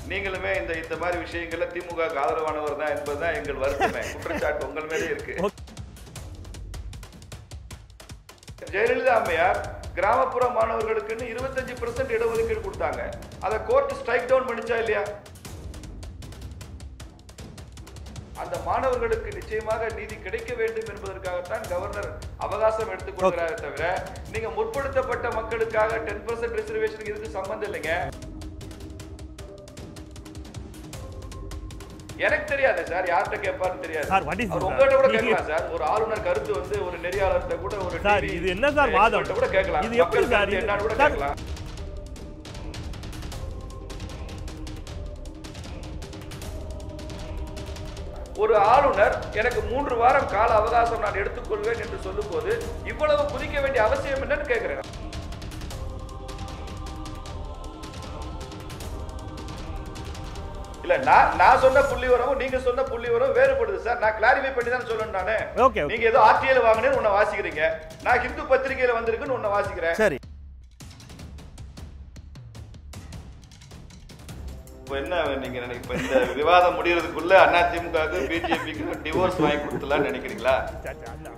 நீங்களுமே இந்த இந்த மாதிரி விஷயங்கள்ல திமுக ஆதரவானவர் தான் என்பதுதான் எங்கள் வருத்தமே குற்றச்சாட்டு உங்கள் மேலே இருக்கு ஜெயலலிதா அம்மையார் கிராமப்புற மாணவர்களுக்குன்னு இருபத்தஞ்சு பெர்சென்ட் இடஒதுக்கீடு கொடுத்தாங்க அதை கோர்ட் ஸ்ட்ரைக் டவுன் பண்ணிச்சா இல்லையா அந்த மாணவர்களுக்கு நிச்சயமாக நீதி கிடைக்க வேண்டும் என்பதற்காகத்தான் கவர்னர் அவகாசம் எடுத்துக் கொள்கிறாரே தவிர நீங்க முற்படுத்தப்பட்ட மக்களுக்காக டென் பர்சன்ட் ரிசர்வேஷனுக்கு இதுக்கு சம்பந்தம் இல்லைங்க எனக்கு தெரியாது சார் யார்கிட்ட கேட்பாருன்னு தெரியாது Sir, what is அவர் this, உங்கள்ட்ட கூட sir? கேட்கலாம் சார் ஒரு ஆளுநர் கருத்து வந்து ஒரு நெறியாளர்கிட்ட கூட ஒரு சார், TV இது என்ன சார் வாதம்? expert கூட கேட்கலாம் இது எப்படி மக்கள் சார் கருத்து இது? என்னன்னு கூட சார், கேட்கலாம் ஒரு ஆளுநர் எனக்கு மூன்று வாரம் கால அவகாசம் நான் எடுத்துக்கொள்வேன் என்று சொல்லும்போது இவ்வளவு குதிக்க வேண்டிய அவசியம் என்னன்னு கேட்கிறேன் இல்ல நான் நான் சொன்ன புள்ளி வரவும் நீங்க சொன்ன புள்ளி வரவும் வேறுபடுது சார் நான் கிளாரிஃபை பண்ணி தான் சொல்லணும் நானு ஓகே ஓகே நீங்க ஏதோ ஆர்டிஎல் வாங்கினேன்னு உன்னை வாசிக்கிறீங்க நான் ஹிந்து பத்திரிகையில வந்திருக்குன்னு உன்னை வாசிக்கிறேன் சரி இப்போ என்ன நீங்க நினை- இப்ப இந்த விவாதம் முடியறதுக்குள்ள அதிமுகவுக்கு பிஜேபிக்கு டிவோர்ஸ் வாங்கி கொடுத்துலாம்னு நினைக்கிறீங்களா சரி, சரி, அல்ல.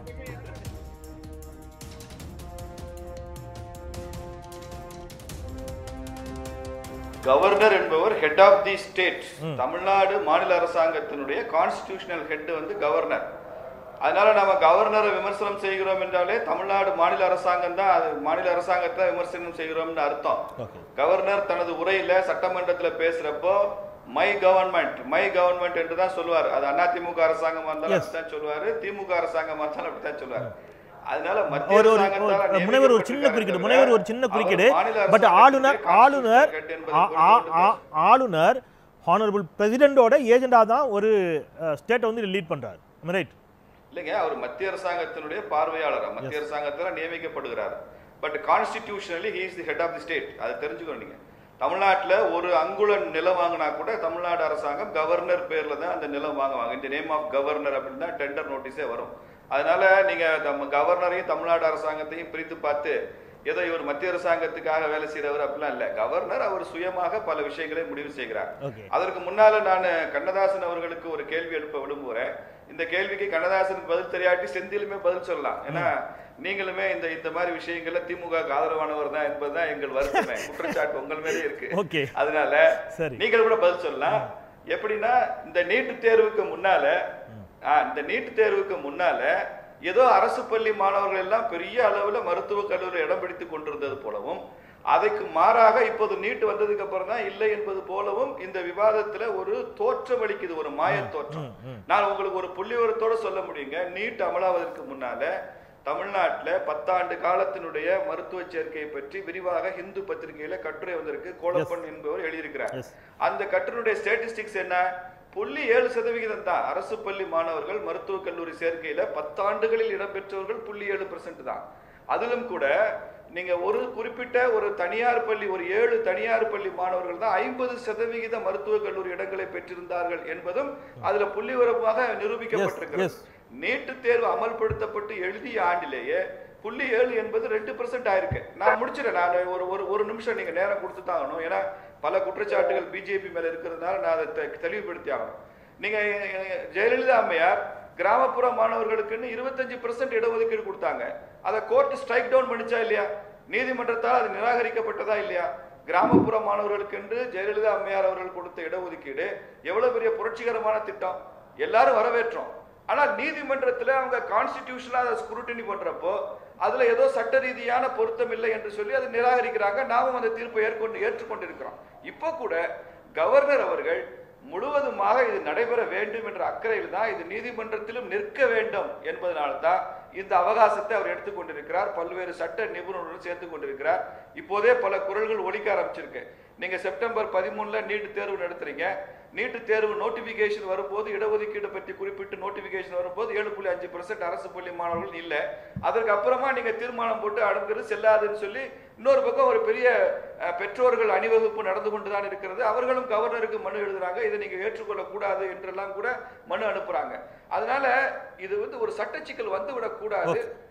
கவர்னர் என்பவர் head of the state Tamil Nadu மாநில அரசாங்கத்தினுடைய கான்ஸ்டிடியூஷனல் ஹெட் வந்து கவர்னர் அதனால நம்ம கவர்னரை விமர்சனம் செய்கிறோம் என்றாலே தமிழ்நாடு மாநில அரசாங்கம் தான் அது மாநில அரசாங்கத்தை விமர்சனம் செய்கிறோம்னு அர்த்தம் ஓகே கவர்னர் தனது உரையில சட்டமன்றத்துல பேசுறப்போ மை கவர்மெண்ட் மை கவர்மெண்ட் என்று தான் சொல்லுவார் அது அதிமுக அரசாங்கமா இருந்தாலும் Yes. அப்படித்தான் சொல்லுவாரு திமுக அரசாங்கமா இருந்தாலும் அப்படித்தான் சொல்லுவாரு அதனால மத்திய ஒரு ஒரு அரசாங்கத்தால் ஒரு முனைவர் ஒரு சின்ன குறுக்கீடு முனைவர் ஒரு சின்ன குறுக்கீடு பட் ஆளுநர் ஆளுநர் ஆ- ஆ- ஆ- ஆளுநர் ஹானரபிள் பிரசிடென்டோட ஏஜெண்டா தான் ஒரு ஸ்டேட்டை வந்து லீட் பண்றாரு ரைட் இல்லைங்க அவர் மத்திய அரசாங்கத்தினுடைய பார்வையாளர் மத்திய அரசாங்கத்துல நியமிக்கப்படுகிறார் but constitutionally he is the head of the state அதை தெரிஞ்சுக்கணும் நீங்க தமிழ்நாட்டுல ஒரு அங்குல நிலம் வாங்கினா கூட தமிழ்நாடு அரசாங்கம் கவர்னர் பேர்ல தான் அந்த நிலம் வாங்குவாங்க இந்த நேம் ஆஃப் கவர்னர் அப்படின்னு தான் டெண்டர் நோட்டீஸே வரும் அதனால நீங்க நம்ம கவர்னரையும் தமிழ்நாடு அரசாங்கத்தையும் பிரித்து பார்த்து ஏதோ இவர் மத்திய அரசாங்கத்துக்காக வேலை செய்யறவர் அப்படிலாம் இல்ல கவர்னர் அவர் சுயமாக பல விஷயங்களை முடிவு செய்கிறார் ஓகே அதற்கு முன்னால நான் கண்ணதாசன் அவர்களுக்கு ஒரு கேள்வி எழுப்ப விரும்புகிறேன் இந்த கேள்விக்கு கண்ணதாசனுக்கு பதில் தெரியாட்டி செந்திலுமே பதில் சொல்லலாம் ஏன்னா நீங்களுமே இந்த இந்த மாதிரி விஷயங்கள்ல திமுக ஆதரவானவர் தான் என்பதுதான் எங்கள் வருத்தமே குற்றச்சாட்டு உங்கள் மேலே இருக்கு ஓகே அதனால சரி நீங்கள் கூட பதில் சொல்லலாம் எப்படின்னா இந்த நீட்டு தேர்வுக்கு முன்னால ஆ, இந்த நீட்டு தேர்வுக்கு முன்னால ஏதோ அரசு பள்ளி மாணவர்கள் எல்லாம் பெரிய அளவுல மருத்துவக் கல்லூரி இடம் பிடித்து கொண்டிருந்தது போலவும் அதுக்கு மாறாக இப்போது நீட் வந்ததுக்கு அப்புறம் தான் இல்லை என்பது போலவும் இந்த விவாதத்துல ஒரு தோற்றம் அளிக்குது ஒரு மாயத் தோற்றம் ம், ம். நான் உங்களுக்கு ஒரு புள்ளிவரத்தோட சொல்ல முடியுங்க நீட் அமலாவதற்கு முன்னால தமிழ்நாட்டுல பத்தாண்டு காலத்தினுடைய மருத்துவ சேர்க்கையை பற்றி விரிவாக ஹிந்து பத்திரிகையில கட்டுரை வந்திருக்கு கோலப்பன் என்பவர் எழுதியிருக்கிறார் Yes. அந்த கட்டுரையுடைய ஸ்டேட்டிஸ்டிக்ஸ் என்ன புள்ளி ஏழு சதவிகிதம் தான் அரசு பள்ளி மாணவர்கள் மருத்துவக் கல்லூரி சேர்க்கையில பத்தாண்டுகளில் இடம்பெற்றவர்கள் புள்ளி ஏழு பெர்சென்ட் தான் அதிலும் கூட நீங்க ஒரு குறிப்பிட்ட ஒரு தனியார் பள்ளி ஒரு ஏழு தனியார் பள்ளி மாணவர்கள் தான் ஐம்பது சதவிகித மருத்துவக் கல்லூரி இடங்களை பெற்றிருந்தார்கள் என்பதும் அதுல புள்ளிவரமாக நிரூபிக்கப்பட்டிருக்கிறது yes. நீட்டு தேர்வு அமல்படுத்தப்பட்டு எழுதிய ஆண்டிலேயே புள்ளி ஏழு என்பது ரெண்டு பெர்சென்ட் ஆயிருக்கு நான் முடிச்சிடறேன் நான் ஒரு ஒரு ஒரு நிமிஷம் நீங்க நேரம் கொடுத்து தான் ஆகணும் ஏன்னா பல குற்றச்சாட்டுகள் பிஜேபி மேல இருக்கிறதுனால நான் அதை தெ- தெளிவுபடுத்தி ஆகணும் நீங்க அஹ், ஜெயலலிதா அம்மையார் கிராமப்புற மாணவர்களுக்குன்னு இருபத்தஞ்சு பெர்சென்ட் இடஒதுக்கீடு கொடுத்தாங்க அதை கோர்ட் ஸ்ட்ரைக் டவுன் பண்ணிச்சா இல்லையா நீதிமன்றத்தால் அது நிராகரிக்கப்பட்டதா இல்லையா கிராமப்புற மாணவர்களுக்கு என்று ஜெயலலிதா அம்மையார் அவர்கள் கொடுத்த இடஒதுக்கீடு எவ்வளவு பெரிய புரட்சிகரமான திட்டம் எல்லாரும் வரவேற்றோம் ஆனா நீதிமன்றத்துல அவங்க கான்ஸ்டிடியூஷனலா அதை ஸ்க்ரூட்டினி பண்றப்போ அதுல ஏதோ சட்ட ரீதியான பொருத்தம் இல்லை என்று சொல்லி அதை நிராகரிக்கிறாங்க நாமும் அந்த தீர்ப்பை ஏற்கொண்டு ஏற்றுக்கொண்டிருக்கிறோம் இப்போ கூட கவர்னர் அவர்கள் முழுவதுமாக இது நடைபெற வேண்டும் என்ற அக்கறையில் தான் இது நீதிமன்றத்திலும் நிற்க வேண்டும் என்பதனால தான் இந்த அவகாசத்தை அவர் எடுத்துக்கொண்டிருக்கிறார் பல்வேறு சட்ட நிபுணர்களுடன் சேர்த்து கொண்டிருக்கிறார் இப்போதே பல குரல்கள் ஒலிக்க ஆரம்பிச்சிருக்கு நீங்க செப்டம்பர் பதிமூணுல நீட் தேர்வு நடத்துறீங்க நீட்டு தேர்வு நோட்டிபிகேஷன் வரும்போது இடஒதுக்கீடு பற்றி குறிப்பிட்டு நோட்டிபிகேஷன் வரும்போது ஏழு புள்ளி அஞ்சு அரசு பள்ளி மாணவர்கள் இல்லை அதற்கு அப்புறமா நீங்க தீர்மானம் போட்டு அனுப்புறது செல்லாதுன்னு சொல்லி இன்னொரு பக்கம் ஒரு பெரிய அஹ், பெற்றோர்கள் அணிவகுப்பு நடந்து கொண்டுதான் இருக்கிறது அவர்களும் கவர்னருக்கு மனு எழுதுறாங்க இதை நீங்க ஏற்றுக்கொள்ள கூடாது என்றெல்லாம் கூட மனு அனுப்புறாங்க அதனால இது வந்து ஒரு சட்ட சிக்கல் வந்து விடக்கூடாது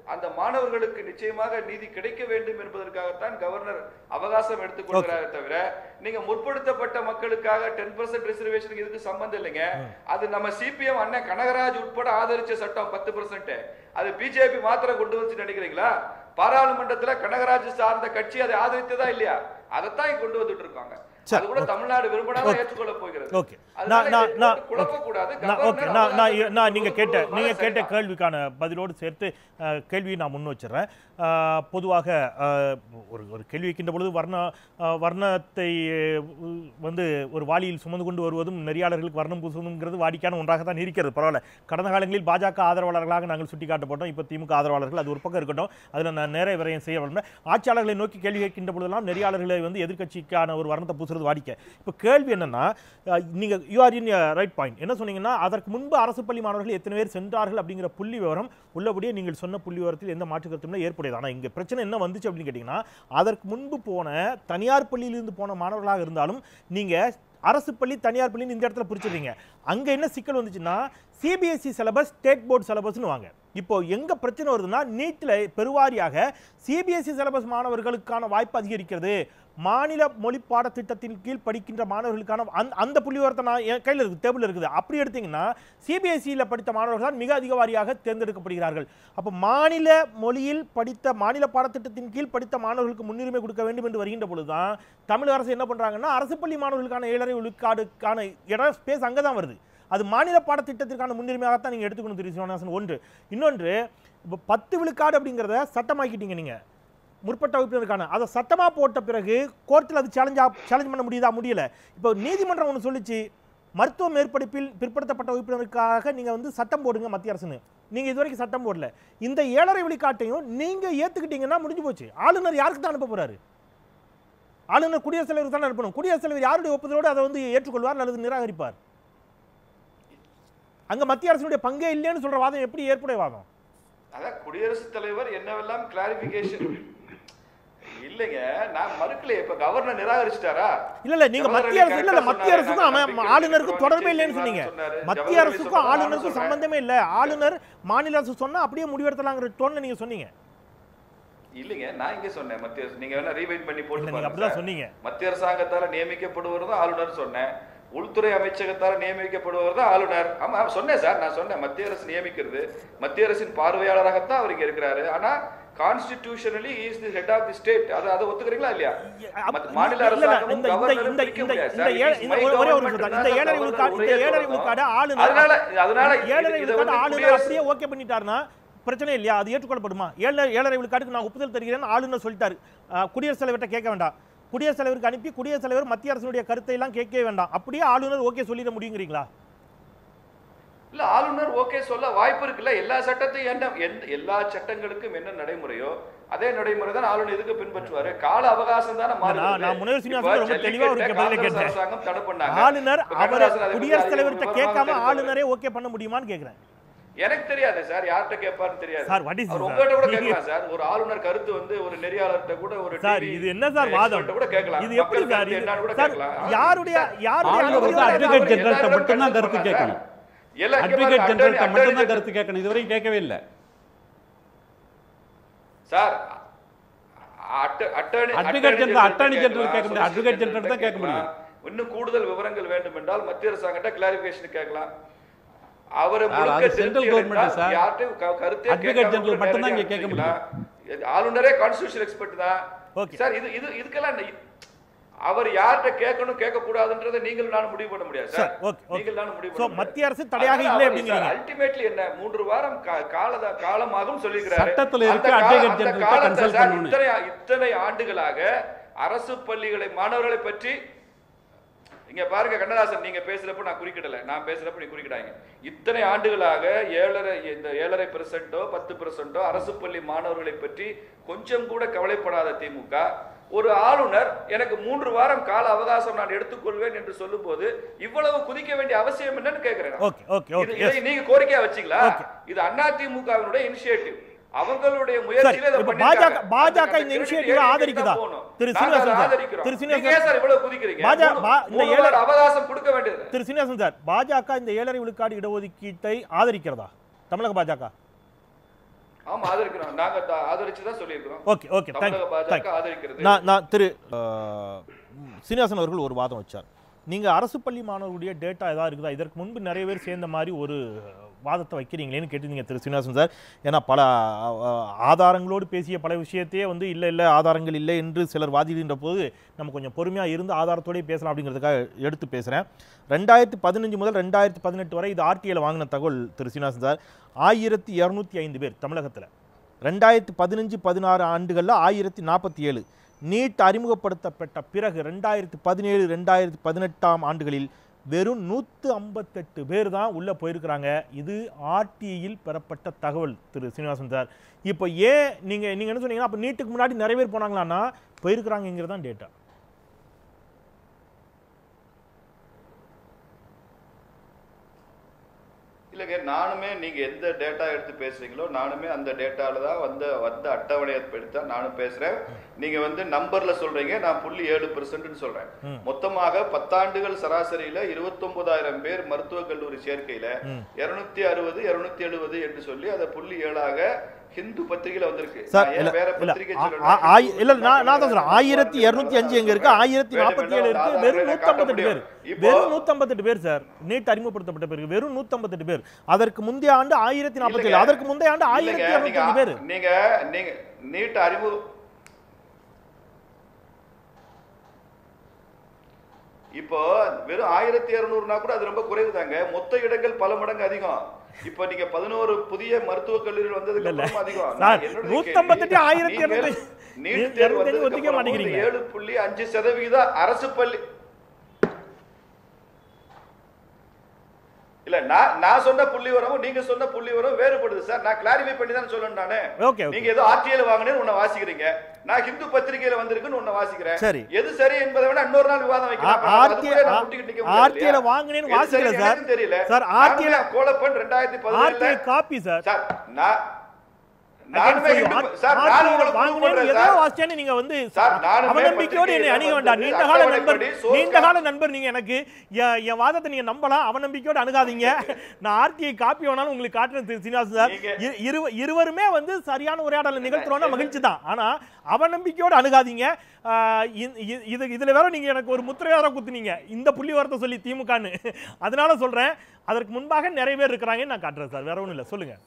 அந்த மாணவர்களுக்கு நிச்சயமாக நீதி கிடைக்க வேண்டும் என்பதற்காகத்தான் கவர்னர் அவகாசம் எடுத்துக்கொள்கிறாரே தவிர நீங்க முற்படுத்தப்பட்ட மக்களுக்காக டென் பர்சன்ட் ரிசர்வேஷனுக்கு இதுக்கு சம்பந்தம் இல்லைங்க அது நம்ம சிபிஎம் அண்ணன் கனகராஜ் உட்பட ஆதரிச்ச சட்டம் பத்து பர்சன்ட் அது பிஜேபி மாத்திரம் கொண்டு வந்து நினைக்கிறீங்களா பாராளுமன்றத்துல கனகராஜ் சார்ந்த கட்சி அதை ஆதரித்ததா இல்லையா அதைத்தான் இங்க கொண்டு வந்துட்டு இருக்காங்க சரி, அது கூட okay. தமிழ்நாடு விரும்பினாலும் Okay. ஏற்றுக்கொள்ள போகிறது ஓகே அதனால நான் நான் இதை நான் போட்டு குழப்பக்கூடாது. நான் ஓகே கவர்னர் நான் நான் அவகாசம் நான் நீங்கள் கேட்ட கொடுப்பது நீங்கள் கேட்ட சரிதான். கேள்விக்கான பதிலோடு சேர்த்து அஹ், கேள்வியை நான் முன் வச்சிடுறேன் அஹ், பொதுவாக அஹ், ஒரு ஒரு கேள்வி வைக்கின்ற பொழுது வர்ண அஹ், வர்ணத்தை அஹ், வந்து ஒரு வாளியில் சுமந்து கொண்டு வருவதும் நெறியாளர்களுக்கு வர்ணம் பூசுவதுங்கிறது வாடிக்கையான ஒன்றாக தான் இருக்கிறது பரவாயில்ல கடந்த காலங்களில் பாஜக ஆதரவாளர்களாக நாங்கள் சுட்டிக்காட்டப்பட்டோம் இப்போ திமுக ஆதரவாளர்கள் அது ஒரு பக்கம் இருக்கட்டும் அதில் நான் நேர விரயம் செய்ய விரும்புகிறேன் ஆட்சியாளர்களை நோக்கி கேள்வி கேட்கின்ற பொழுதெல்லாம் நெறியாளர்களை வந்து எதிர்க்கட்சிக்கான ஒரு வர்ணத்தை பூசுறது வாடிக்கை இப்போ கேள்வி என்னன்னா அஹ், நீங்க you are in right point என்ன சொன்னீங்கன்னா அதற்கு முன்பு அரசு பள்ளி மாணவர்கள் எத்தனை பேர் சென்றார்கள் அப்படிங்கிற புள்ளி விவரம் உள்ளபடியே நீங்கள் சொன்ன புள்ளி விவரத்தில் எந்த மாற்று கருத்துமே ஏற்புடையது ஆனால் இங்கே பிரச்சனை என்ன வந்துச்சு அப்படின்னு கேட்டிங்கன்னா அதற்கு முன்பு போன தனியார் பள்ளியிலிருந்து போன மாணவர்களாக இருந்தாலும் நீங்கள் அரசு பள்ளி தனியார் பள்ளின்னு இந்த இடத்துல பிரிச்சிடுறீங்க அங்கே என்ன சிக்கல் வந்துச்சுன்னா சிபிஎஸ்சி சிலபஸ் ஸ்டேட் போர்டு சிலபஸ்னு வாங்க இப்போ எங்க பிரச்சனை வருதுன்னா நீட்ல பெருவாரியாக சிபிஎஸ்சி சிலபஸ் மாணவர்களுக்கான வாய்ப்பு அதிகரிக்கிறது மாநில மொழி பாடத்திட்டத்தின் கீழ் படிக்கின்ற மாணவர்களுக்கான அந்த அந்த புள்ளி விவரத்தை நான் என் கையில் இருக்குது டேபிள் இருக்குது அப்படி எடுத்தீங்கன்னா சிபிஎஸ்சியில் படித்த மாணவர்கள் தான் மிக அதிக வாரியாக தேர்ந்தெடுக்கப்படுகிறார்கள் அப்போ மாநில மொழியில் படித்த மாநில பாடத்திட்டத்தின் கீழ் படித்த மாணவர்களுக்கு முன்னுரிமை கொடுக்க வேண்டும் என்று வருகின்ற பொழுது தான் தமிழக அரசு என்ன பண்றாங்கன்னா அரசு பள்ளி மாணவர்களுக்கான ஏழரை விழுக்காடுக்கான இடம் ஸ்பேஸ் அங்கே தான் வருது அது மாநில பாடத்திட்டத்திற்கான முன்னுரிமையாகத்தான் நீங்கள் எடுத்துக்கணும் திரு சீனிவாசன் ஒன்று இன்னொன்று இப்போ பத்து விழுக்காடு அப்படிங்கிறத சட்டமாக்கிட்டீங்க நீங்கள் முற்பட்ட வகுப்பினருக்கான அதை சட்டமாக போட்ட பிறகு கோர்ட்டில் அது சேலஞ்சா சேலஞ்ச் பண்ண முடியுதா முடியல இப்போ நீதிமன்றம் ஒன்று சொல்லிச்சு மருத்துவ மேற்படிப்பில் பிற்படுத்தப்பட்ட வகுப்பினருக்காக நீங்கள் வந்து சட்டம் போடுங்க மத்திய அரசுன்னு நீங்கள் இதுவரைக்கும் சட்டம் போடல இந்த ஏழரை விழுக்காட்டையும் நீங்கள் ஏற்றுக்கிட்டீங்கன்னா முடிஞ்சு போச்சு ஆளுநர் யாருக்கு தான் அனுப்ப போறாரு ஆளுநர் குடியரசுத் தலைவர் தான் அனுப்பணும் குடியரசுத் தலைவர் யாருடைய ஒப்புதலோடு அதை வந்து ஏற்றுக்கொள்வார் அல்லது நிராகரிப்பார் அங்க மத்திய அரசினுடைய பங்கே இல்லைன்னு சொல்ற வாதம் எப்படி ஏற்புடைய வாதம் அதான் குடியரசுத் தலைவர் என்னவெல்லாம் கிளாரிபிகேஷன் இல்லைங்க நான் மறுக்கலையே இப்ப கவர்னர் நிராகரிச்சிட்டாரா இல்ல இல்ல நீங்க ஜவஹர்லால் மத்திய அரசு இல்ல இல்ல கரெக்டா மத்திய சொன்னாரு. அரசுக்கும் நான் ஆமா, நம்பிக்கை ஆளுநருக்கும் இருக்கிறோம். தொடர்பே இல்லைன்னு நிச்சயமா சொன்னீங்க சொன்னாரு. மத்திய ஜவஹர்லால் அரசுக்கும் சொன்னாரு, ஆளுநருக்கும் நானும் சம்பந்தமே இல்ல ஆளுநர் மாநில அரசு சொன்னா அப்படியே முடிவெடுத்தலாங்கிற டோன்ல நீங்க சொன்னீங்க இல்லைங்க நான் இங்க சொன்னேன் மத்திய அரசு நீங்க வேணா ரீவைண்ட் பண்ணி போட்டு இல்ல நீங்க பாருங்க அப்படிதான் சார். சொன்னீங்க மத்திய அரசாங்கத்தால நியமிக்கப்படுவர் தான் ஆளுநர் சொன்னேன் உள்துறை அமைச்சகத்தால நியமிக்கப்படுவர் தான் ஆளுநர் ஆமா சொன்னேன் சார் நான் சொன்னேன் மத்திய அரசு நியமிக்கிறது மத்திய அரசின் பார்வையாளராகத்தான் அவர் இங்க இருக்கிறாரு ஆனா constitutionally is the head of the state அதை அதை ஒத்துக்கிறீங்களா இல்லையா அப்ப- மத்த மாநில இல்ல, இல்ல, அரசாங்கமும் இந்த- இந்த- கவர்னரும் இந்த- பிரிக்க இந்த- முடியாது இந்த சார். ஏழை- It is இந்த my ஒரே ஒரு government நிமிஷம் தான். தான் இந்த சார் ஏழரை கவர்னர் விழுக்காடு- ஒரே இந்த ஏழரை சொல்லணும். விழுக்காடு ஆளுநர் அதனால அதனால ஏழரை இது- இதை விழுக்காடு வந்து ஆளுநர் குடியரசு அப்படியே ஓகே பண்ணிட்டாருன்னா பிரச்சனை இல்லையா அது ஏற்றுக்கொள்ளப்படுமா ஏழரை ஏழரை விழுக்காடுக்கு நான் ஒப்புதல் தருகிறேன் ஆளுநர் சொல்லிட்டாரு அஹ், குடியரசுத் தலைவர்கிட்ட கேட்க வேண்டாம் குடியரசுத் தலைவருக்கு அனுப்பி குடியரசுத் தலைவர் மத்திய அரசுடைய கருத்தை எல்லாம் கேட்கவே வேண்டாம் அப்படியே ஆளுநர் ஓகே சொல்லிட முடியுங்கிறீங்களா இல்ல ஆளுநர் ஓகே சொல்ல வாய்ப்பு இருக்குல்ல எல்லா சட்டத்தையும் என்ன எந்த எல்லா சட்டங்களுக்கும் என்ன நடைமுறையோ அதே நடைமுறை தான் ஆளுநர் எதுக்கு பின்பற்றுவாரு கால அவகாசம் தானே நான் நான் முனைவர் சீனிவாசன் ரொம்ப தெளிவா ஒரு பதில கேட்டேன் அரசாங்கம் தடை பண்ணாங்க ஆளுநர் இப்ப அவர் கமலஹாசன் அதை பத்தி குடியரசுத் அதிக தலைவர்கிட்ட விவரமா கேட்காம தெரிவித்தாரு. ஆளுநரே ஓகே பண்ண முடியுமான்னு கேக்குறேன் எனக்கு தெரியாது சார் யார்கிட்ட கேட்பாருன்னு தெரியாது சார், what is அவர் this, உங்ககிட்ட கூட sir? கேட்கலாம் சார் ஒரு ஆளுநர் கருத்து வந்து ஒரு நெறியாளர்கிட்ட கூட ஒரு சார் TV இது என்ன சார் வாதம் expert கூட கேட்கலாம் இது எப்படி மக்கள் சார் கருத்து இது என்னன்னு கூட சார் கேட்கலாம் யாருடைய யாருடைய ஆளுநர் வந்து அனுமதியோட advocate அவர் general எல்லாரும் மட்டும்தான் consult கருத்து பண்ணலாம் கேட்கணும். சார். எல்லாம் இங்க அட்வொகேட் பாருங்க, ஜெனரல் attorney- மட்டும்தான் attorney- கருத்து கேட்கணும் இதுவரையும் கேட்கவே இல்லை சார் அட்ட- attorney- Advocate attorney general, general attorney general கேட்கலாம், கேட்க முடியாது. solicitor Advocate general தான் கேட்க முடியும். இன்னும் கூடுதல் விவரங்கள் வேண்டும் என்றால் மத்திய அரசாங்கத்தை கிளாரிபிகேஷன் கேட்கலாம் அவரை சார், முழுக்க அது central திருப்தி government அடைந்தால் சார். யார்கிட்டயும் க- கருத்தே Advocate கேட்காம general கூட மட்டும்தான் நேரடியா இங்க கேட்க அனுப்பிச்சிக்கலாம். ஆளுநரே கான்ஸ்டியூஷன் எக்ஸ்பர்ட் தான் Okay. சார் இது இது இதுக்கெல்லாம் என்ன- அவர் யார்கிட்ட கேட்கணும் கேட்க கூடாதுன்றதை நீங்கள் நானும் முடிவு பண்ண முடியாது சார், சார் okay, okay. நீங்கள் நானும் முடிவு So, பண்ண முடியாது. மத்திய அரசு தடையாக அதனால இல்லை அவர் அப்படிங்கிறீங்க. சார், ultimately என்ன மூன்று வாரம் கா- காலத காலமாகும் சொல்லியிருக்கிறாரு சட்டத்துல இருக்கு, அந்த கா- advocate அந்த general கிட்ட காலத்தை consult சார் பண்ணணும். இத்தனை இத்தனை ஆண்டுகளாக அரசு பள்ளிகளை மாணவர்களை பற்றி இங்க பாருங்க கண்ணதாசன் நீங்க பேசுறப்ப நான் குறிக்கிடல நான் பேசுறப்ப நீ குறிக்கிடாங்க இத்தனை ஆண்டுகளாக ஏழரை இந்த ஏழரை பெர்சென்ட்டோ பத்து பெர்சென்ட்டோ அரசு பள்ளி மாணவர்களை பற்றி கொஞ்சம் கூட கவலைப்படாத திமுக ஒரு ஆளுநர் எனக்கு மூன்று வாரம் கால அவகாசம் நான் எடுத்துக்கொள்வேன் என்று சொல்லும்போது இவ்வளவு குதிக்க வேண்டிய அவசியம் என்னன்னு கேட்கிறேன் நான். ஓகே ஓகே இது- ஓகே இதை நீங்க கோரிக்கையா வச்சீங்களா Okay. இது அதிமுகவினுடைய இனிஷியேட்டிவ் அவங்களுடைய சார் முயற்சியில இதை இப்ப பண்ணிருக்காங்க. பாஜக பாஜக அந்த இந்த credit இனிஷியேட்டிவ் ஏடிஎம்கே ஆதரிக்குதா தான் போகணும். திரு நாங்க அதை சீனிவாசன் சார் ஆதரிக்கிறோம். திரு நீங்க ஏன் சீனிவாசன் சார் இவ்வளவு குதிக்கிறீங்க பாஜக மூணு- பா- இந்த மூணு ஏழை- வார அவகாசம் கொடுக்க வேண்டியது திரு சீனிவாசன் சார் பாஜக இந்த ஏழரை விழுக்காடு இடஒதுக்கீட்டை ஆதரிக்கிறதா தமிழக பாஜக ஆமா ஆதரிக்கிறோம் நாங்க த- ஆதரிச்சு தான் சொல்லியிருக்கிறோம் ஓகே ஓகே தேங்க் தமிழக பாஜக தேங்க் ஆதரிக்கிறது நான் நான் திரு அஹ், சீனிவாசன் அவர்கள் ஒரு வாதம் வச்சார் நீங்க அரசு பள்ளி மாணவர்களுடைய டேட்டா ஏதாவது இருக்குதா இதற்கு முன்பு நிறைய பேர் சேர்ந்த மாதிரி ஒரு வாதத்தை வைக்கிறீங்களேன்னு கேட்டிருந்தீங்க திரு சீனிவாசன் சார் ஏன்னா பல அஹ், ஆதாரங்களோடு பேசிய பல விஷயத்தையே வந்து இல்லை இல்லை ஆதாரங்கள் இல்லை என்று சிலர் வாதிடுகின்ற போது நம்ம கொஞ்சம் பொறுமையாக இருந்து ஆதாரத்தோடயே பேசலாம் அப்படிங்கிறதுக்காக எடுத்து பேசுகிறேன் ரெண்டாயிரத்தி பதினஞ்சு முதல் ரெண்டாயிரத்தி பதினெட்டு வரை இது ஆர்டிஐல வாங்கின தகவல் திரு சீனிவாசன் சார் ஆயிரத்தி இரநூத்தி ஐந்து பேர் தமிழகத்தில் ரெண்டாயிரத்தி பதினஞ்சு பதினாறு ஆண்டுகளில் ஆயிரத்தி நாற்பத்தி ஏழு நீட் அறிமுகப்படுத்தப்பட்ட பிறகு ரெண்டாயிரத்தி பதினேழு ரெண்டாயிரத்தி பதினெட்டாம் ஆண்டுகளில் வெறும் நூற்று ஐம்பத்தெட்டு பேர் தான் உள்ளே போயிருக்கிறாங்க இது ஆர்டியில் பெறப்பட்ட தகவல் திரு சீனிவாசன் சார் இப்போ ஏன் நீங்கள் நீங்கள் என்ன சொன்னீங்கன்னா அப்போ நீட்டுக்கு முன்னாடி நிறைய பேர் போனாங்களான்னா போயிருக்கிறாங்கிறது தான் டேட்டா இல்லைங்க நானுமே நீங்க எந்த டேட்டா எடுத்து பேசுறீங்களோ நானுமே அந்த டேட்டால தான் வந்த வந்த அட்டவணையை எடுத்து தான் நானும் பேசுறேன் நீங்க வந்து நம்பர்ல சொல்றீங்க நான் புள்ளி ஏழு பெர்சென்ட்னு சொல்றேன் ம். மொத்தமாக பத்தாண்டுகள் சராசரியில இருபத்தொன்பதாயிரம் பேர் மருத்துவக் கல்லூரி சேர்க்கையில ம். இருநூத்தி அறுபது இருநூத்தி எழுபது என்று சொல்லி அதை புள்ளி ஏழாக ஹிந்து பத்திரிகையில வந்திருக்கு சார் நான் ஏன் இல்ல வேற இல்ல பத்திரிகை ஆ- சொல்லணும்? ஆ- ஆயி- இல்ல நான் நான் தான் சொல்றேன் ஆயிரத்தி இரநூத்தி அஞ்சு எங்க இருக்கு ஆயிரத்தி வேண்டாம், நாற்பத்தி ஏழு இருக்கு வேண்டாம், வெறும் அதை நூத்தி காட்ட ஐம்பத்தெட்டு பேர் முடியும். இப்போ- வெறும் நூத்தி ஐம்பத்தெட்டு பேர் சார் நீட் அறிமுகப்படுத்தப்பட்ட பிறகு வெறும் நூத்தி ஐம்பத்தெட்டு பேர் அதற்கு முந்தைய ஆண்டு ஆயிரத்தி நாற்பத்தி ஏழு இல்லைங்க. அதற்கு முந்தைய ஆண்டு ஆயிரத்தி இல்லைங்க, இரநூத்தி அஞ்சு பேர் நீங்க நீங்க நீட் அறிவு இப்போ வெறும் ஆயிரத்தி இருநூறுனா கூட அது ரொம்ப குறைவு தாங்க மொத்த இடங்கள் பல மடங்கு அதிகம் இப்போ நீங்க பதினோரு புதிய மருத்துவக் கல்லூரிகள் வந்ததுக்கு இல்ல. அப்புறம் அதிகம் சார், நான் என்னுடைய நூத்தி கேள்வி, ஐம்பத்தெட்டு, ஆயிரத்தி நீங்கள் இருநூத்தி- நீட் இருநூத்தி தேர்வு அஞ்சு வந்ததுக்கு ஒதுக்க அப்புறம் மாட்டேங்கிறீங்க. ஏழு புள்ளி அஞ்சு சதவிகித அரசு பள்ளி இல்ல நான் நான் சொன்ன புள்ளி வரவும் நீங்க சொன்ன புள்ளி வரவும் வேறுபடுது சார் நான் கிளாரிஃபை பண்ணி தான் சொல்லணும் நானு ஓகே ஓகே நீங்க ஏதோ ஆர்டிஐல வாங்கினேன்னு உன்னை வாசிக்கிறீங்க நான் ஹிந்து பத்திரிகையில வந்திருக்குன்னு உன்னை வாசிக்கிறேன் சரி. எது சரி என்பதை விட இன்னொரு நாள் விவாதம் வைக்கலாம் அப்ப அது கூட நான் முட்டிக்கிட்டு நிக்க முடியாது ஆர்டிஐல இல்லையா? வாங்கினேன்னு எது வாசிக்கல சரி சார் எனக்கும் தெரியல சார் நானுமே ஆர்டிஐல கோலப்பன் ரெண்டாயிரத்தி பதினேழுல ஆர்டிஐ காப்பி சார் சார் நான் நானுமே ஹிந்து சார் நான் ஆர்டிஐல உங்களுக்கு proof வாங்கினேன்னு பண்றேன் ஏதோ சார் வாசிச்சேன்னு நீங்க வந்து சார், நானுமே அவநம்பிக்கையோடு என்னை அணுக பத்திரிகையில வேண்டாம் வந்து நீண்ட கால நண்பர் அட்டவணைப்படி source நீண்ட கால நண்பர் நீங்க எனக்கு என் என் வாதத்தை நீங்க நம்பலாம் அவநம்பிக்கையோடு அணுகாதீங்க நான் ஆர்டிஐ காப்பி வேணாலும் உங்களுக்கு காட்டுறேன் திரு சீனிவாசன் சார் நீங்க- இரு- இருவ- இருவருமே வந்து சரியான உரையாடலை நிகழ்த்துறோம்னா மகிழ்ச்சி தான் ஆனா அவநம்பிக்கையோடு அணுகாதீங்க ஆஹ் இ- இ- இது இதுல வேற நீங்க எனக்கு ஒரு முத்திரை வேற குத்துனீங்க இந்த புள்ளி வரத்தை சொல்லி திமுகன்னு அதனால சொல்றேன் அதற்கு முன்பாக நிறைய பேர் இருக்கிறாங்கன்னு நான் காட்டுறேன் சார் வேற ஒண்ணும் இல்ல சொல்லுங்க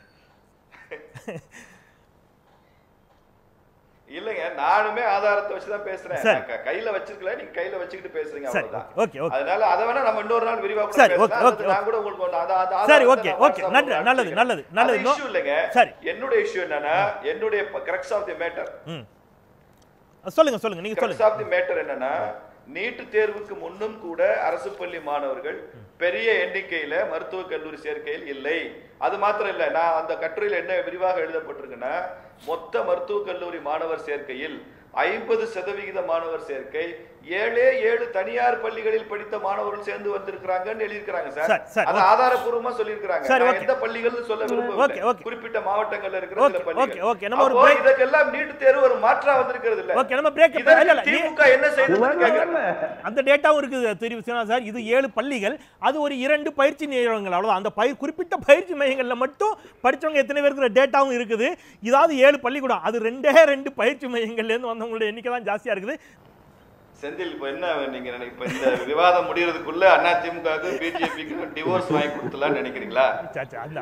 இல்லைங்க நானுமே ஆதாரத்தை வச்சு தான் பேசுறேன் சரி. நான் க- கையில வச்சிருக்கல நீங்க கையில வச்சுக்கிட்டு பேசுறீங்க சரி அவ்வளவுதான் ஓகே ஓகே அதனால அதை வேணா நம்ம இன்னொரு நாள் விரிவா கூட சரி, பேசலாம். ஓகே, ஓகே, அது நான் கூட உங்களுக்கு ஒண்ணு- அது- அது- சரி, ஆதாரத்தை ஓகே, நான் ஓகே. WhatsApp நன்றி, ல நல்லது, அனுப்பிக்கிறேன். நல்லது, நல்லது. அது நோ- issue இல்லைங்க சரி. என்னுடைய இஷ்யூ என்னன்னா என்னுடைய கிரக்ஸ் ஆஃப் தி மேட்டர் ம் சொல்லுங்க சொல்லுங்க நீங்க கிரக்ஸ் சொல்லுங்க ஆஃப் தி மேட்டர் என்னன்னா நீட் தேர்வுக்கு முன்னும் கூட அரசு பள்ளி மாணவர்கள் பெரிய எண்ணிக்கையில மருத்துவக் கல்லூரி சேர்க்கையில் இல்லை அது மாத்திரம் இல்ல நான் அந்த கட்டுரையில் என்ன விரிவாக எழுதப்பட்டிருக்குன்னா மொத்த மருத்துவக் கல்லூரி மாணவர் சேர்க்கையில் ஐம்பது சதவிகித மாணவர் சேர்க்கை ஏழே ஏழு தனியார் பள்ளிகளில் படித்த மாணவர்கள் சேர்ந்து வந்திருக்கிறாங்கன்னு எழுதியிருக்கிறாங்க சரி, சார் சரி, அது ஆதாரப்பூர்வமா சொல்லியிருக்கிறாங்க சரி, நான் ஓகே. எந்த பள்ளிகள்னு சொல்ல ஓகே, விரும்பவில்லை ஓகே. குறிப்பிட்ட மாவட்டங்கள்ல இருக்கிற ஓகே, சில ஓகே, பள்ளிகள் ஓகே. நம்ம ஒரு அப்போ break- இதற்கெல்லாம் நீட் தேர்வு ஒரு மாற்றா வந்திருக்கிறது இல்ல ஓகே நம்ம பிரேக் இதற்கு இல்ல இல்ல நீ- திமுக என்ன செய்ததுன்னு கேக்குறேன் அந்த டேட்டாவும் இருக்குது தெரியும் சிவா சார் இது ஏழு பள்ளிகள் அது ஒரு இரண்டு பயிற்சி நிலையங்கள் அவ்வளவுதான் அந்த பயிர் குறிப்பிட்ட பயிற்சி மையங்கள்ல மட்டும் படிச்சவங்க எத்தனை பேர் இருக்கிற டேட்டாவும் இருக்குது இதாவது ஏழு பள்ளிக்கூடம் அது ரெண்டே ரெண்டு பயிற்சி மையங்கள்ல இருந்து வந்தவங்களுடைய எண்ணிக்கை தான் ஜாஸ்தியா இருக்குது செந்தில் இப்ப என்ன நீங்க நினை- இப்ப இந்த விவாதம் முடியறதுக்குள்ள அண்ணா திமுகவுக்கு பிஜேபிக்கு டிவோர்ஸ் வாங்கி கொடுத்தலாம்னு நினைக்கிறீங்களா சா, சா, அல்ல.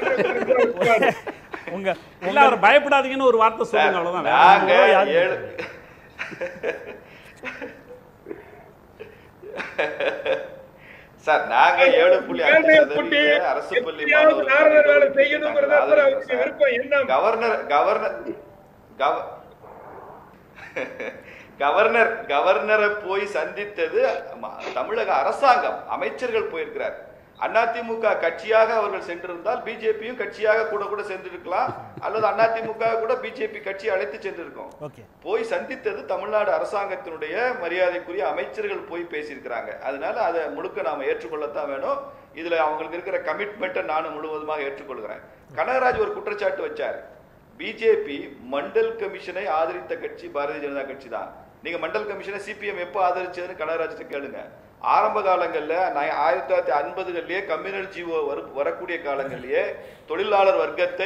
உங்க இல்ல அவர் பயப்படாதீங்கன்னு ஒரு வார்த்தை சொல்லுங்க அவ்வளவுதான் வேற நாங்க யாரும் யாரும் ஏழு சார் நாங்க ஏழு புள்ளி அஞ்சு வேலையை சதவீத போட்டு அரசு பள்ளி எப்படியாவது மாணவர்கள் நாரதர் வேலை படிப்பதற்கு செய்யணுங்கிறது நாங்கள் அப்புறம் ஆதரிக்கிறோம் அவருக்கு சார். விருப்பம் என்ன கவர்னர் கவர்னர் கவ கவர்னர் கவர்னரை போய் சந்தித்தது ம- தமிழக அரசாங்கம் அமைச்சர்கள் போயிருக்கிறார் அதிமுக கட்சியாக அவர்கள் சென்றிருந்தால் பிஜேபியும் கட்சியாக கூட கூட சென்றிருக்கலாம் அல்லது அதிமுக கூட பிஜேபி கட்சி அழைத்து சென்றிருக்கும் ஓகே போய் சந்தித்தது தமிழ்நாடு அரசாங்கத்தினுடைய மரியாதைக்குரிய அமைச்சர்கள் போய் பேசியிருக்கிறாங்க அதனால அதை முழுக்க நாம ஏற்றுக்கொள்ளத்தான் வேணும் இதுல அவங்களுக்கு இருக்கிற கமிட்மெண்ட்டை நானும் முழுவதுமாக ஏற்றுக்கொள்கிறேன் கனகராஜ் ஒரு குற்றச்சாட்டு வச்சார் பிஜேபி மண்டல் கமிஷனை ஆதரித்த கட்சி பாரதிய ஜனதா கட்சி தான் நீங்க மண்டல் கமிஷனை சிபிஎம் எப்போ ஆதரிச்சதுன்னு கனகராஜ்கிட்ட கேளுங்க ஆரம்ப காலங்கள்ல நான் ஆயிரத்தி தொள்ளாயிரத்தி ஐம்பதுகள்லயே கம்யூனல் ஜீவோ வரு வரக்கூடிய காலங்கள்லயே தொழிலாளர் வர்க்கத்தை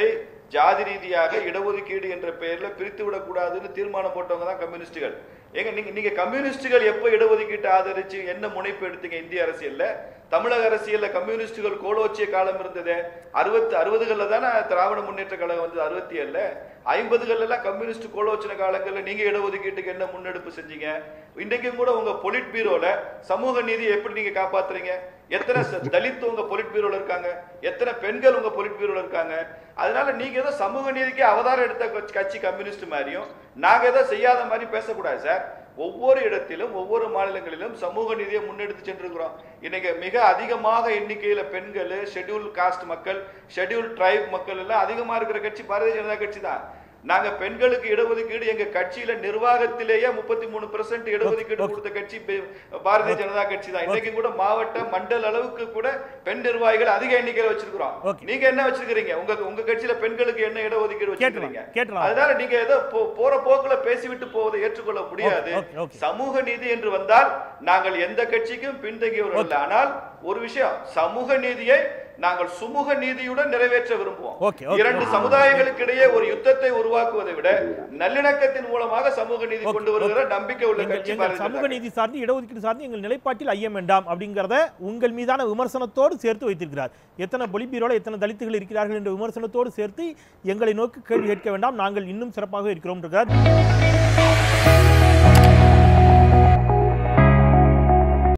ஜாதி ரீதியாக இடஒதுக்கீடு என்ற பெயர்ல பிரித்து விடக்கூடாதுன்னு தீர்மானம் போட்டவங்க தான் கம்யூனிஸ்டுகள் ஏங்க நீங்க நீங்க கம்யூனிஸ்டுகள் எப்போ இடஒதுக்கீட்டை ஆதரிச்சு என்ன முனைப்பு எடுத்தீங்க இந்திய அரசியல்ல தமிழக அரசியல்ல கம்யூனிஸ்டுகள் கோலோச்சிய காலம் இருந்ததே அறுபத்து அறுபதுகள்ல தானே திராவிட முன்னேற்ற கழகம் வந்தது அறுபத்தி ஏழுல ஐம்பதுகள்ல எல்லாம் கம்யூனிஸ்ட் கோலோச்சின காலங்கள்ல நீங்க இடஒதுக்கீட்டுக்கு என்ன முன்னெடுப்பு செஞ்சீங்க இன்றைக்கும் கூட உங்க பொலிட் பீரோல சமூக நீதியை எப்படி நீங்க காப்பாத்துறீங்க எத்தனை ச- தலித் உங்க பொலிட் பீரோல இருக்காங்க எத்தனை பெண்கள் உங்க பொலிட் பீரோல இருக்காங்க அதனால நீங்க ஏதோ சமூக நீதிக்கு அவதாரம் எடுத்த கட்சி- கட்சி கம்யூனிஸ்ட் மாதிரியும் நாங்க ஏதோ செய்யாத மாதிரி பேசக்கூடாது சார் ஒவ்வொரு இடத்திலும் ஒவ்வொரு மாநிலங்களிலும் சமூக நீதியை முன்னெடுத்து சென்றிருக்கிறோம் இன்னைக்கு மிக அதிகமாக எண்ணிக்கையில பெண்கள் ஷெட்யூல் காஸ்ட் மக்கள் ஷெட்யூல் ட்ரைப் மக்கள் எல்லாம் அதிகமா இருக்கிற கட்சி பாரதிய ஜனதா கட்சி தான் நாங்க பெண்களுக்கு இடஒதுக்கீடு எங்க கட்சியில நிர்வாகத்திலேயே முப்பத்தி மூணு பெர்சென்ட் இடஒதுக்கீடு கொடுத்த கட்சி பே- பாரதிய ஜனதா கட்சி தான் இன்னைக்கு கூட மாவட்ட மண்டல அளவுக்கு கூட பெண் நிர்வாகிகள் அதிக எண்ணிக்கையில வச்சிருக்கிறோம் Okay. நீங்க என்ன வச்சிருக்கீங்க உங்க உங்க கட்சியில பெண்களுக்கு என்ன இடஒதுக்கீடு கேட்டலாம், வச்சிருக்கீங்க கேட்டலாம். அதனால நீங்க ஏதோ போ- போற போக்குல பேசிவிட்டு போவதை ஏற்றுக்கொள்ள முடியாது Okay, okay, okay. சமூக நீதி என்று வந்தால் நாங்கள் எந்த கட்சிக்கும் பின்தங்கியவர்கள் அல்ல ஆனால் ஒரு விஷயம் சமூக நீதியை நாங்கள் சுமூக நீதியுடன் நிறைவேற்ற விரும்புவோம் Okay, okay, இரண்டு okay. சமுதாயங்களுக்கு இடையே ஒரு யுத்தத்தை உருவாக்குவதை விட நல்லிணக்கத்தின் மூலமாக சமூக நீதி Okay, கொண்டு வருகிற நம்பிக்கை உள்ள எங்கள் கட்சி எங்கள் பாரதிய சமூக ஜனதா நீதி சார்ந்து இடஒதுக்கீடு சார்ந்து எங்கள் நிலைப்பாட்டில் ஐயம் வேண்டாம் அப்படிங்கிறத உங்கள் மீதான விமர்சனத்தோடு சேர்த்து வைத்திருக்கிறார் எத்தனை பொலிபீரோல எத்தனை தலித்துகள் இருக்கிறார்கள் என்ற விமர்சனத்தோடு சேர்த்து எங்களை நோக்கி கேள்வி கேட்க வேண்டாம் நாங்கள் இன்னும் சிறப்பாக இருக்கிறோம் என்கிறார்